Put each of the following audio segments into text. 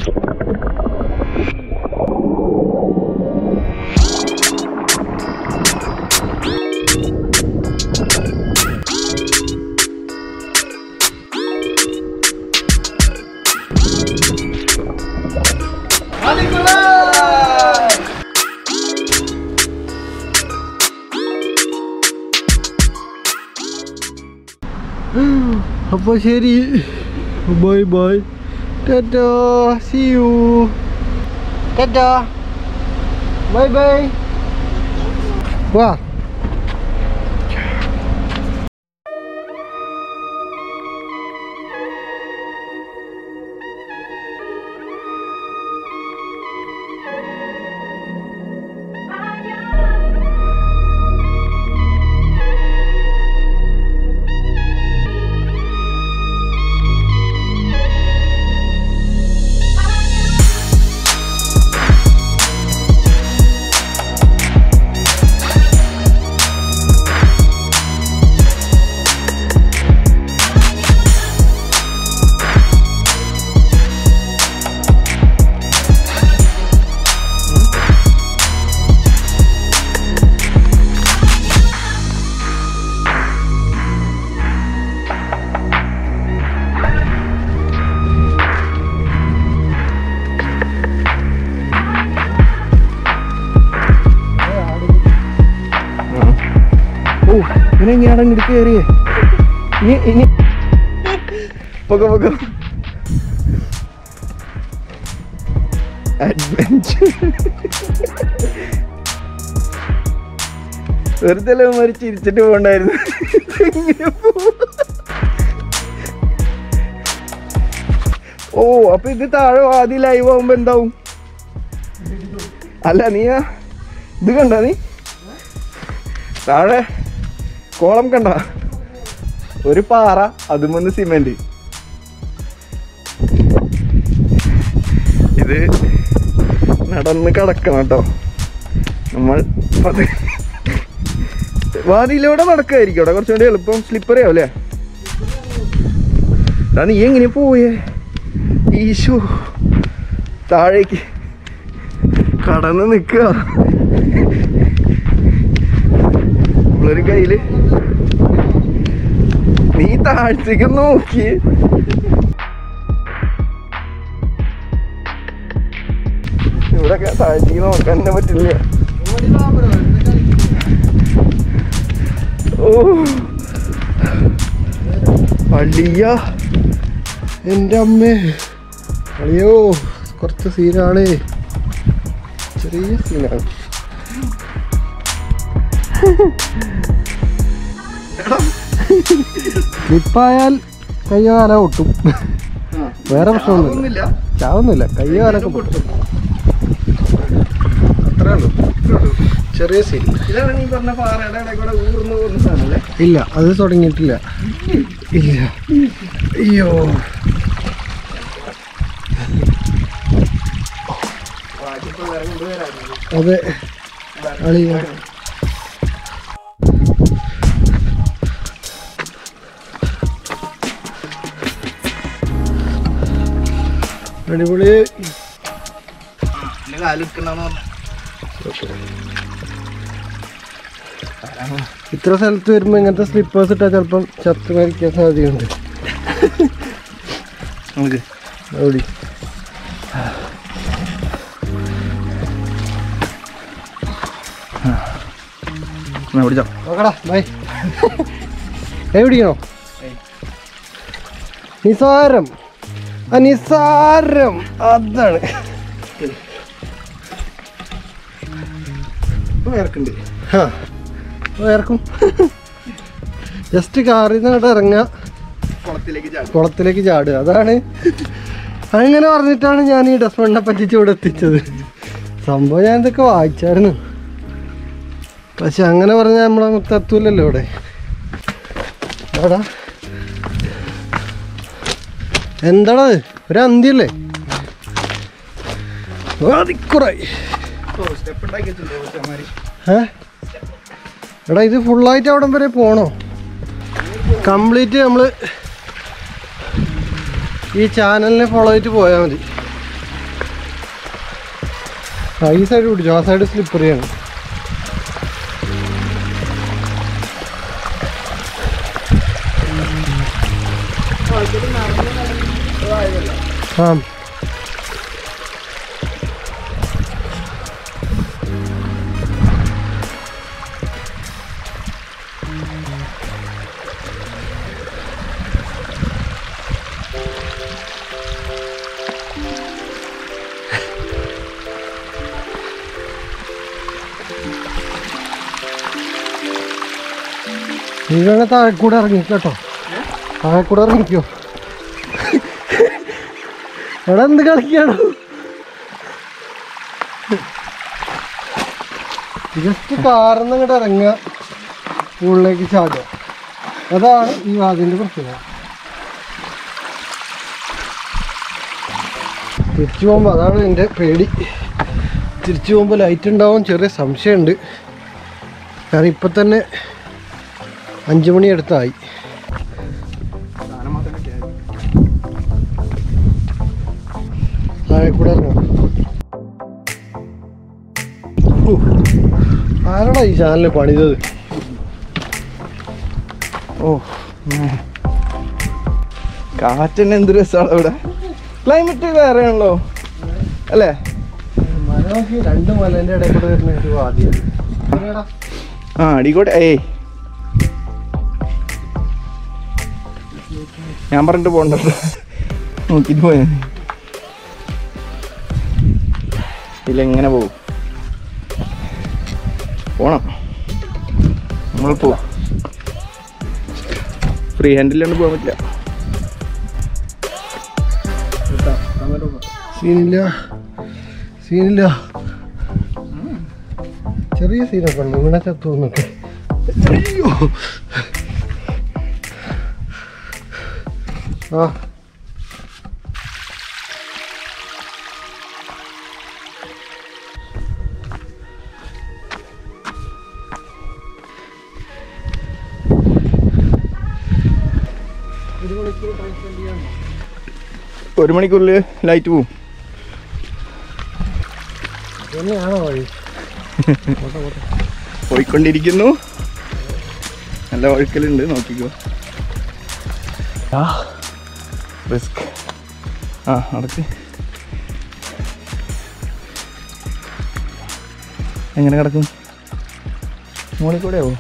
അപ്പോൾ ശരി bye bye tata see you tata bye bye വാ ഓ ഇവനെങ്ങനെയാണ് ഇങ്ങോട്ട് കയറിയേ ഇനി ഇനി പൊക്ക പൊക്ക അഡ്വഞ്ചർ വെറുതെ മാറി ചിരിച്ചിട്ട് പോണ്ടായിരുന്നു ഇങ്ങനെ പോവാ. ഓ അപ്പൊ ഇത് താഴെ ആദ്യം ലൈവ് ആവുമ്പോ എന്താവും അല്ല നീ ആ ഇത് കണ്ട നീ താഴെ കോളം കണ്ട ഒരു പാറ അതുമൊന്ന് സിമെന്റ് ഇത് നടന്ന് കിടക്കണം കേട്ടോ നമ്മൾ അത് വാതിയിലൂടെ നടക്കായിരിക്കും അവിടെ കുറച്ചും കൂടി എളുപ്പം സ്ലിപ്പറി ആവും അല്ലേ എടാ, നീ എങ്ങനെ പോയേ ഈശോ താഴേക്ക് കടന്ന് നിൽക്കുക നമ്മളൊരു കയ്യില് നീ താഴ്ചക്ക് നോക്കി ഇവിടൊക്കെ താഴ്ചക്ക് നോക്കാൻ തന്നെ പറ്റില്ല ഓ അളിയ എൻ്റെ അമ്മേ അളിയോ കുറച്ച് സീനാണ് ചെറിയ സീനാണ് സ്ലിപ്പായാൽ കയ്യോ കാല ഒട്ടും വേറെ പ്രശ്നമൊന്നുമില്ല ചാവുന്നില്ല കയ്യോ കാലൊക്കെ പൊട്ടും അത്രേ ഉള്ളൂ ചെറിയ സീൻ ഇതാണ് നീ പറഞ്ഞ പാറയുടെ ഇടയിൽ കൂടെ ഊർന്ന് പോകുന്ന സാധനല്ലേ ഇല്ല അത് തുടങ്ങിയിട്ടില്ല ഇല്ല അയ്യോ അതെ അളിയ അടിപൊളി എന്റെ കാലെടുക്കണ്ടെന്ന് പറഞ്ഞു ഇത്ര സ്ഥലത്ത് വരുമ്പോ ഇങ്ങനത്തെ സ്ലിപ്പേഴ്സ് ഇട്ടാൽ ചിലപ്പം ചത്ത് മരിക്കാൻ സാധ്യതയുണ്ട് നമുക്ക് ഓടി എന്നാ പിടിച്ചോ നോക്കടാ ബൈ കൈ പിടിക്കണോ നിസാരം ആ നിസാരം അതാണ് വേർക്കുണ്ട് ആ, ഇപ്പൊ ഇറക്കും ജസ്റ്റ് കാറിൽ നിന്ന് അങ്ങോട്ട് ഇറങ്ങുക കുളത്തിലേക്ക് ചാടും കുളത്തിലേക്ക് ചാടുക അതാണ് അങ്ങനെ പറഞ്ഞിട്ടാണ് ഞാൻ ഈ ഡസ്റ്റ്ബിനെ പറ്റിച്ച് ഇവിടെ എത്തിച്ചത് സംഭവം ഞാൻ ഇതൊക്കെ വായിച്ചായിരുന്നു പക്ഷെ അങ്ങനെ പറഞ്ഞാൽ നമ്മളെ തത്വമില്ലല്ലോ ഇവിടെ എടാ എന്താടാ ഇത്? ഒരു അന്തിയല്ലേ അതിക്കുറായി സ്റ്റെപ്പ് ഉണ്ടാക്കി വെച്ചിട്ടുണ്ടോ കൊച്ചമാരി ഏ എടാ ഇത് ഫുള്ളായിട്ട് അവിടം വരെ പോണോ കംപ്ലീറ്റ് നമ്മൾ ഈ ചാനലിനെ ഫോളോ ചെയ്തിട്ട് പോയാൽ മതി ആ, ഈ സൈഡ് പിടിച്ചു ആ സൈഡ് സ്ലിപ്പറിയാണ് ആ നീ വേണേ താഴെ കൂടെ ഇറങ്ങി കേട്ടോ താഴെ കൂടെ ഇറങ്ങിക്കോ എടാ എന്ത് കളിക്കാണോ ജസ്റ്റ് കാറിന്ന് ഇങ്ങോട്ട് ഇറങ്ങുക ഉള്ളിലേക്ക് ചാടുക അതാണ് ഈ വാതിൻ്റെ പ്രത്യേകത തിരിച്ചു പോകുമ്പോൾ അതാണ് എൻ്റെ പേടി തിരിച്ചു പോകുമ്പോൾ ലൈറ്റ് ഉണ്ടാവും ചെറിയ സംശയമുണ്ട് കാരണം ഇപ്പം തന്നെ അഞ്ചു മണി അടുത്തായി സാധനം മാത്രം കിട്ടിയാൽ താഴെ കൂടെ ഇറങ്ങാം ഓ, ആരാടാ ഈ ചാനൽ പണിതത് ഓ കാറ്റന്നെ എന്ത് രസമാണ് ഇവിടെ ക്ലൈമറ്റ് വേറെ ആണല്ലോ അല്ലേ മല നോക്കി രണ്ട് മലേൻ്റെ ഇടയിൽ കൂടെ വരുന്ന ഒരു വാദിയാണ് ആ അടിക്കോട്ടെ ഏയ് ഞാൻ പറഞ്ഞിട്ട് പോകണ്ട നോക്കിട്ട് പോയാ മതി. ഇതിലെങ്ങനെ പോകും പോണം നമ്മൾ പോവാം ഫ്രീ ഹാൻഡിലാണ് പോകാൻ പറ്റില്ല സീനില്ല സീനില്ല ചെറിയ സീനൊക്കെ ഉണ്ട് ഇവിടെ ചത്തുവന്നൊക്കെ അയ്യോ ആ ഒരു മണിക്കൂർ ടൈം സ്പെൻഡ് ചെയ്യാൻ ഒരു മണിക്കൂറിൽ ലൈറ്റ് പോവും തന്നെയാണോ വഴി പോട്ടെ പോട്ടെ പോയിക്കൊണ്ടിരിക്കുന്നു നല്ല ഒഴുക്കലുണ്ട് നോക്കിക്കോ ആ റിസ്ക് ആ നടക്ക് എങ്ങനെ കിടക്കും മുകളിൽ കൂടെ ആവോ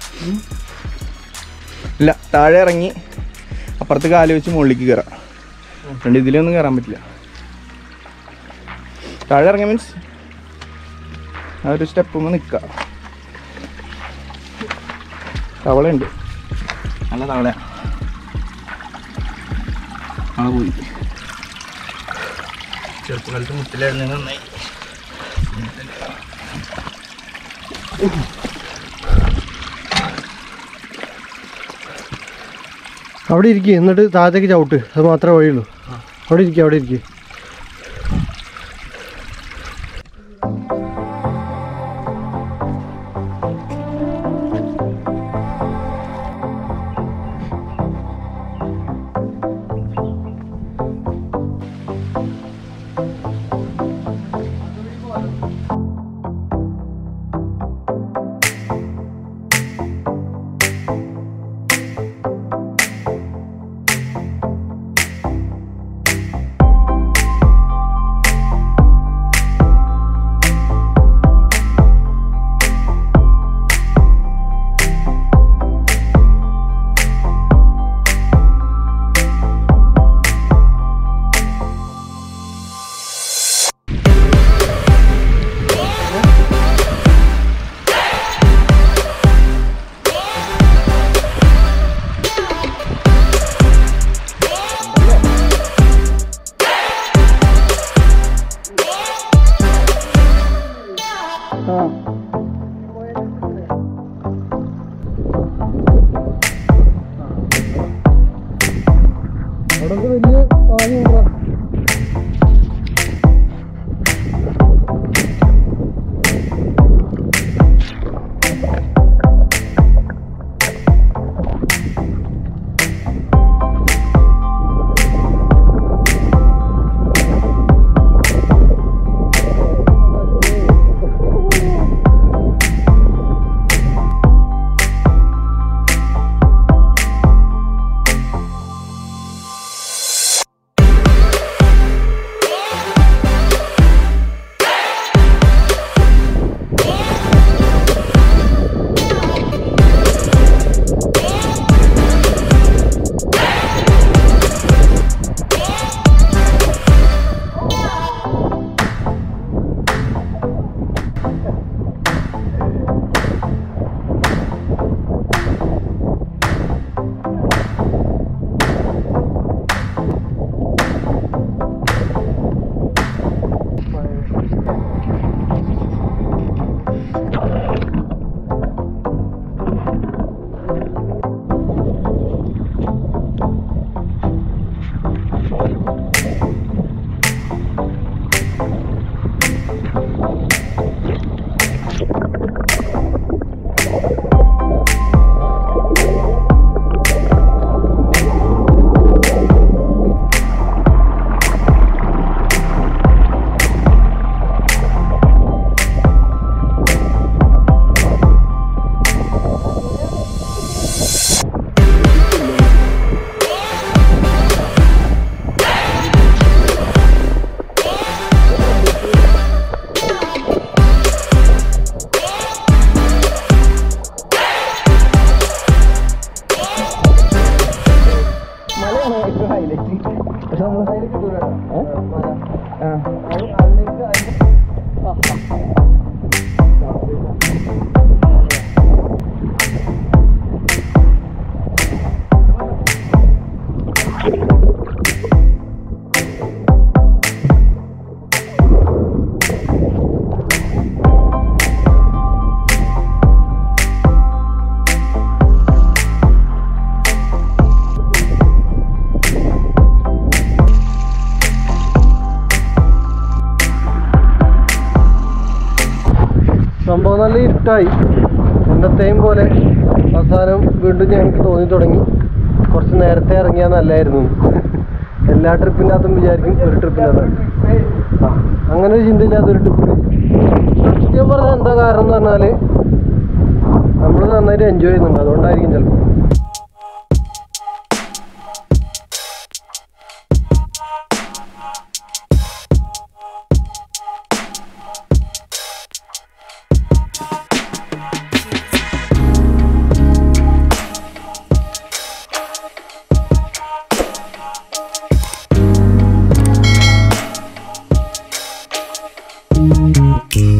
ഇല്ല താഴെ ഇറങ്ങി അപ്പുറത്ത് കാല് വെച്ച് മുകളിലേക്ക് കയറാം രണ്ട് ഇതിലൊന്നും കയറാൻ പറ്റില്ല താഴെ ഇറങ്ങി മീൻസ് ആ ഒരു സ്റ്റെപ്പ് നിൽക്കുക തവളയുണ്ട് നല്ല തവള ആ പോയി ചെറുപ്പകാലത്ത് മുത്തിലായിരുന്നു നന്നായി അവിടെ ഇരിക്കുക എന്നിട്ട് താഴത്തേക്ക് ചവിട്ട് അത് മാത്രമേ വഴിയുള്ളൂ അവിടെ ഇരിക്കുക അവിടെ ഇരിക്കുക അവിടെ വലിയ പാലുണ്ടോ സംഭവം നല്ല ഇരുട്ടായി എന്നത്തെയും പോലെ അവസാനം വീണ്ടും ഞങ്ങൾക്ക് തോന്നി തുടങ്ങി കുറച്ച് നേരത്തെ ഇറങ്ങിയാൽ നല്ലായിരുന്നു എല്ലാ ട്രിപ്പിനകത്തും വിചാരിക്കും ഒരു ട്രിപ്പിനകത്ത് ആ അങ്ങനെ ഒരു ചിന്തയില്ലാത്തൊരു ട്രിപ്പ് സത്യം പറഞ്ഞാൽ എന്താ കാരണം എന്ന് പറഞ്ഞാൽ നമ്മൾ നന്നായിട്ട് എൻജോയ് ചെയ്യുന്നുണ്ട് അതുകൊണ്ടായിരിക്കും ചിലപ്പോൾ Thank